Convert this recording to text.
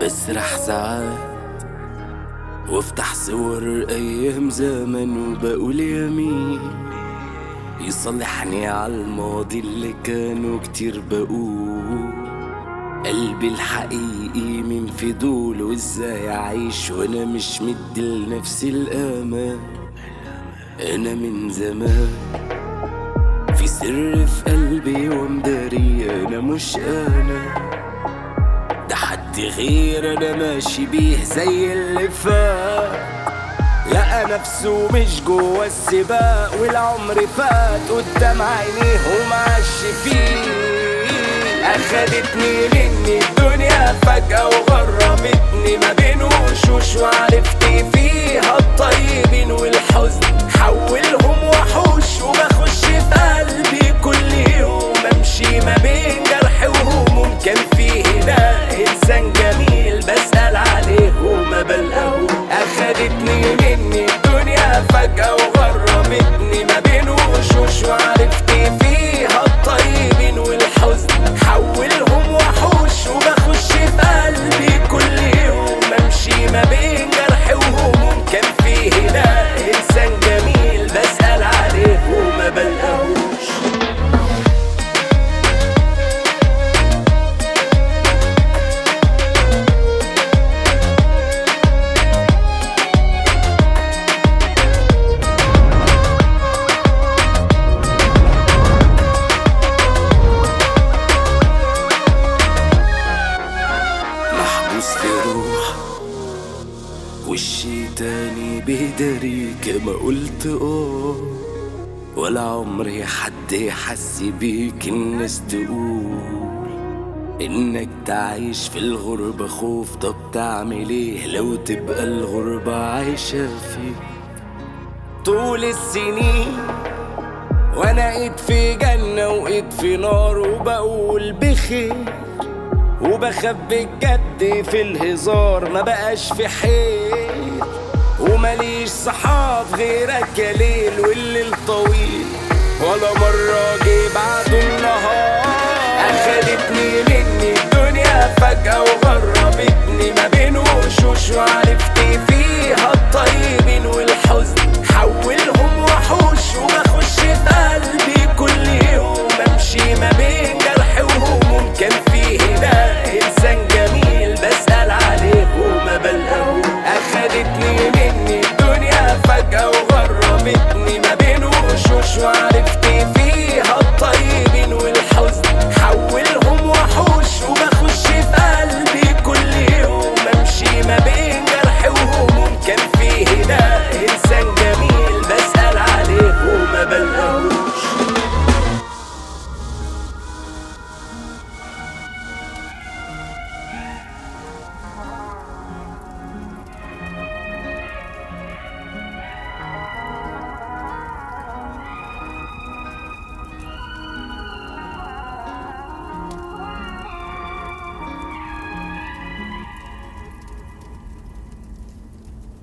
بسرح ساعات وافتح صور ايام زمن وبقول يمين يصلحني على الماضي اللي كانوا كتير بقول قلبي الحقيقي من فضول وازاي اعيش وانا مش مدي لنفسي الامان انا من زمان في سر في قلبي ومداري انا مش انا ده حد غير انا ماشي بيه زي اللي فات لقى نفسه مش جوا السباق والعمر فات قدام عينيه ومعش فيه اخدتني مني الدنيا فجأة وغربتني ما بين وشوش وعرفت فيها الطيبين والحزن حولهم وحوش وبخش في قلبي كل يوم امشي ما بين جرح وهموم كان فيه هنا انسان جميل بسأل عليه وما بلقاهوش اخدتني مني الدنيا فجأة وغربتني ما بين وشوش وعرفت فيها الطيبين والحزن حولهم وحوش وبخش في قلبي كل يوم امشي ما بين جرح وهموم كان فيه هنا انسان جميل بسأل عليه وما بلقاهوش محبوس في روح وشي تاني بيداريك ما قلت اه ولا عمري حد يحس بيك الناس تقول انك تعيش في الغربة خوف طب تعمل ايه لو تبقى الغربة عايشة فيك طول السنين وانا ايد في جنة وايد في نار وبقول بخير وبخبي الجد في الهزار ما بقاش في حيل ومليش صحاب غيرك يا ليل والليل طويل ولا مرة جه بعده النهار أخدتني مني الدنيا فجأة وغربتني ما بين وشوش وعرفت فيها الطيبين والحزن حولهم وحوش وبخش في قلبي كل يوم امشي ما بين جرح وهموم كان فيه هنا